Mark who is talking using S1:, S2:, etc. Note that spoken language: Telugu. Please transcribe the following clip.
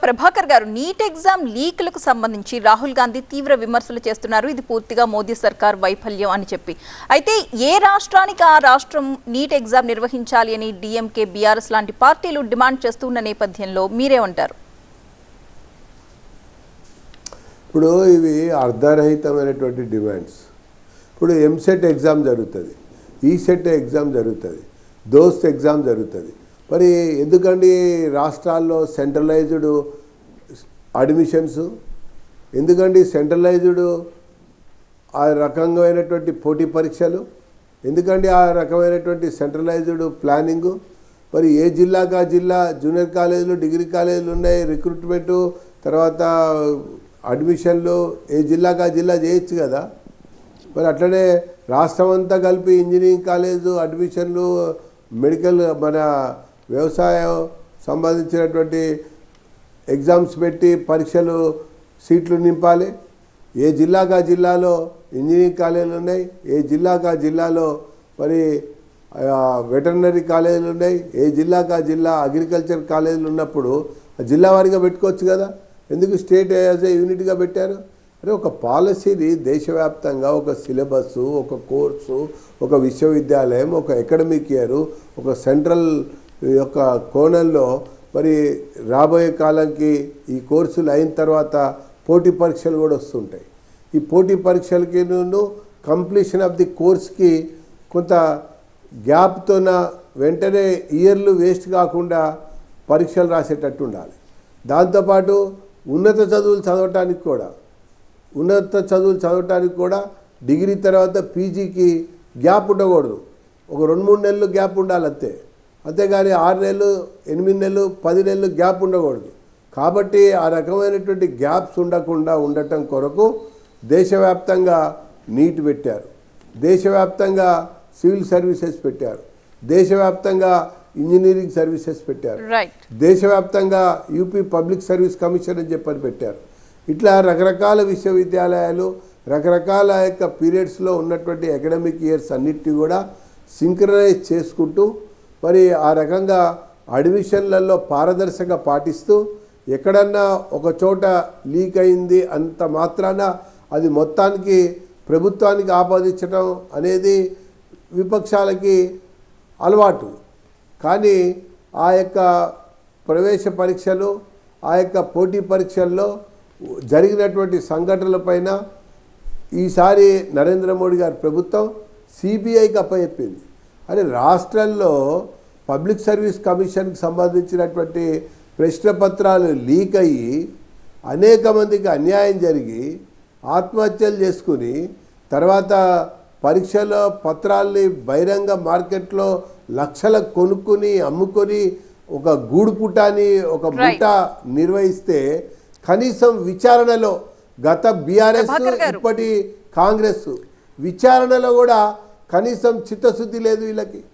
S1: ప్రభాకర్ గారు నీట్ ఎగ్జామ్ లీకులకు సంబంధించి రాహుల్ గాంధీ తీవ్ర విమర్శలు చేస్తున్నారు ఇది పూర్తిగా మోదీ సర్కార్ వైఫల్యం అని చెప్పి అయితే ఏ రాష్ట్రానికి ఆ రాష్ట్రం నీట్ ఎగ్జామ్ నిర్వహించాలి అని డిఎంకే బీఆర్ఎస్ లాంటి పార్టీలు డిమాండ్ చేస్తున్న నేపథ్యంలో మీరేమంటారు
S2: ఇప్పుడు ఇవి అర్ధరహితమైనటువంటి డిమాండ్స్ ఇప్పుడు ఎంసెట్ ఎగ్జామ్ జరుగుతుంది ఈ సెట్ ఎగ్జామ్ జరుగుతుంది దోస్త్ ఎగ్జామ్ జరుగుతుంది మరి ఎందుకండి రాష్ట్రాల్లో సెంట్రలైజ్డ్ అడ్మిషన్స్ ఎందుకండి సెంట్రలైజ్డ్ ఆ రకమైనటువంటి పోటీ పరీక్షలు ఎందుకండి ఆ రకమైనటువంటి సెంట్రలైజ్డ్ ప్లానింగు మరి ఏ జిల్లాకు ఆ జిల్లా జూనియర్ కాలేజీలు డిగ్రీ కాలేజీలు ఉన్నాయి రిక్రూట్మెంటు తర్వాత అడ్మిషన్లు ఏ జిల్లాకు ఆ జిల్లా చేయొచ్చు కదా మరి అట్లనే రాష్ట్రం అంతా కలిపి ఇంజనీరింగ్ కాలేజు అడ్మిషన్లు మెడికల్ మన వ్యవసాయం సంబంధించినటువంటి ఎగ్జామ్స్ పెట్టి పరీక్షలు సీట్లు నింపాలి ఏ జిల్లాకు ఆ జిల్లాలో ఇంజనీరింగ్ కాలేజీలు ఉన్నాయి ఏ జిల్లాకు ఆ జిల్లాలో మరి వెటర్నరీ కాలేజీలు ఉన్నాయి ఏ జిల్లాకు ఆ జిల్లా అగ్రికల్చర్ కాలేజీలు ఉన్నప్పుడు ఆ జిల్లా వారీగా పెట్టుకోవచ్చు కదా ఎందుకు స్టేట్ యాజ్ ఏ యూనిట్గా పెట్టారు అరే ఒక పాలసీని దేశవ్యాప్తంగా ఒక సిలబస్సు ఒక కోర్సు ఒక విశ్వవిద్యాలయం ఒక అకాడమిక్ ఇయర్ ఒక సెంట్రల్ యొక్క కోణంలో మరి రాబోయే కాలంకి ఈ కోర్సులు అయిన తర్వాత పోటీ పరీక్షలు కూడా వస్తుంటాయి ఈ పోటీ పరీక్షలకి నువ్వు కంప్లీషన్ ఆఫ్ ది కోర్స్కి కొంత గ్యాప్తోన వెంటనే ఇయర్లు వేస్ట్ కాకుండా పరీక్షలు రాసేటట్టు ఉండాలి దాంతోపాటు ఉన్నత చదువులు చదవటానికి కూడా ఉన్నత చదువులు చదవటానికి కూడా డిగ్రీ తర్వాత పీజీకి గ్యాప్ ఉండకూడదు ఒక రెండు మూడు నెలలు గ్యాప్ ఉండాలి అంతే అంతేగాని ఆరు నెలలు ఎనిమిది నెలలు పది నెలలు గ్యాప్ ఉండకూడదు కాబట్టి ఆ రకమైనటువంటి గ్యాప్స్ ఉండకుండా ఉండటం కొరకు దేశవ్యాప్తంగా నీట్ పెట్టారు దేశవ్యాప్తంగా సివిల్ సర్వీసెస్ పెట్టారు దేశవ్యాప్తంగా ఇంజనీరింగ్ సర్వీసెస్ పెట్టారు
S1: రైట్
S2: దేశవ్యాప్తంగా యూపీ పబ్లిక్ సర్వీస్ కమిషన్ అని చెప్పని పెట్టారు ఇట్లా రకరకాల విశ్వవిద్యాలయాలు రకరకాల యొక్క పీరియడ్స్లో ఉన్నటువంటి అకాడమిక్ ఇయర్స్ అన్నిటిని కూడా సింక్రనైజ్ చేసుకుంటూ మరి ఆ రకంగా అడ్మిషన్లలో పారదర్శక పాటిస్తూ ఎక్కడన్నా ఒక చోట లీక్ అయింది అంత మాత్రాన అది మొత్తానికి ప్రభుత్వానికి ఆపాదించడం అనేది విపక్షాలకి అలవాటు కానీ ఆ యొక్క ప్రవేశ పరీక్షలు ఆ యొక్క పోటీ పరీక్షల్లో జరిగినటువంటి సంఘటనలపైన ఈసారి నరేంద్ర మోడీ గారి ప్రభుత్వం సిబిఐకి అప్పచెప్పింది అని రాష్ట్రంలో పబ్లిక్ సర్వీస్ కమిషన్కి సంబంధించినటువంటి ప్రశ్న పత్రాలు లీక్ అయ్యి అనేక మందికి అన్యాయం జరిగి ఆత్మహత్యలు చేసుకుని తర్వాత పరీక్షలో పత్రాల్ని బహిరంగ మార్కెట్లో లక్షల కొనుక్కొని అమ్ముకొని ఒక గూడు పుటాని ఒక ముఠ నిర్వహిస్తే కనీసం విచారణలో గత బీఆర్ఎస్
S1: ప్రభాకర్ గారు.
S2: ఇప్పటి కాంగ్రెస్ విచారణలో కూడా కనీసం చిత్తశుద్ధి లేదు వీళ్ళకి